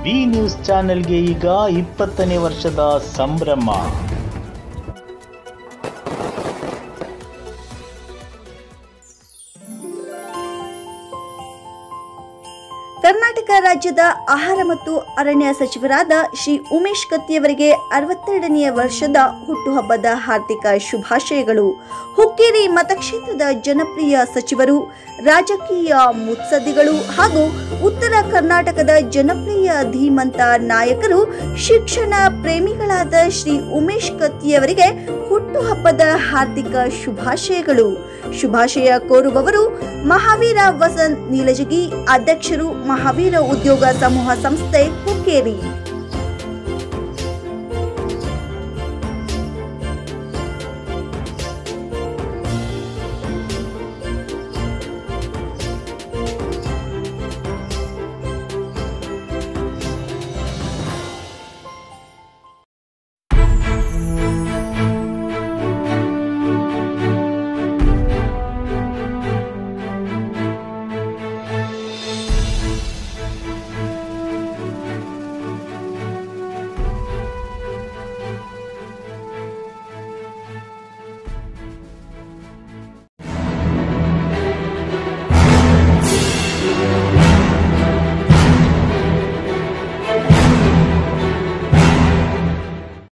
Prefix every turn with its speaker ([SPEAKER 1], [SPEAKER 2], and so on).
[SPEAKER 1] V news ಚಾನೆಲ್ಗೆ ಈಗ ಇಪ್ಪತ್ತನೇ ವರ್ಷದ ಸಂಭ್ರಮ
[SPEAKER 2] ಕರ್ನಾಟಕ ರಾಜ್ಯದ ಆಹಾರ ಮತ್ತು ಅರಣ್ಯ ಸಚಿವರಾದ ಶ್ರೀ ಉಮೇಶ್ ಕತ್ತಿಯವರಿಗೆ ಅರವತ್ತೆರಡನೆಯ ವರ್ಷದ ಹುಟ್ಟುಹಬ್ಬದ ಹಾರ್ದಿಕ ಶುಭಾಶಯಗಳು ಹುಕ್ಕೇರಿ ಮತಕ್ಷೇತ್ರದ ಜನಪ್ರಿಯ ಸಚಿವರು ರಾಜಕೀಯ ಮುತ್ಸದ್ದಿಗಳು ಹಾಗೂ ಉತ್ತರ ಕರ್ನಾಟಕದ ಜನಪ್ರಿಯ ಧೀಮಂತ ನಾಯಕರು ಶಿಕ್ಷಣ ಪ್ರೇಮಿಗಳಾದ ಶ್ರೀ ಉಮೇಶ್ ಕತ್ತಿಯವರಿಗೆ ಹುಟ್ಟುಹಬ್ಬದ ಹಾರ್ದಿಕ ಶುಭಾಶಯಗಳು ಶುಭಾಶಯ ಕೋರುವವರು ಮಹಾವೀರ ವಸಂತ್ ನೀಲಜಗಿ ಅಧ್ಯಕ್ಷರು ಮಹಾವೀರ ಉದ್ಯೋಗ ಸಮೂಹ ಸಂಸ್ಥೆ ಹುಕ್ಕೇರಿ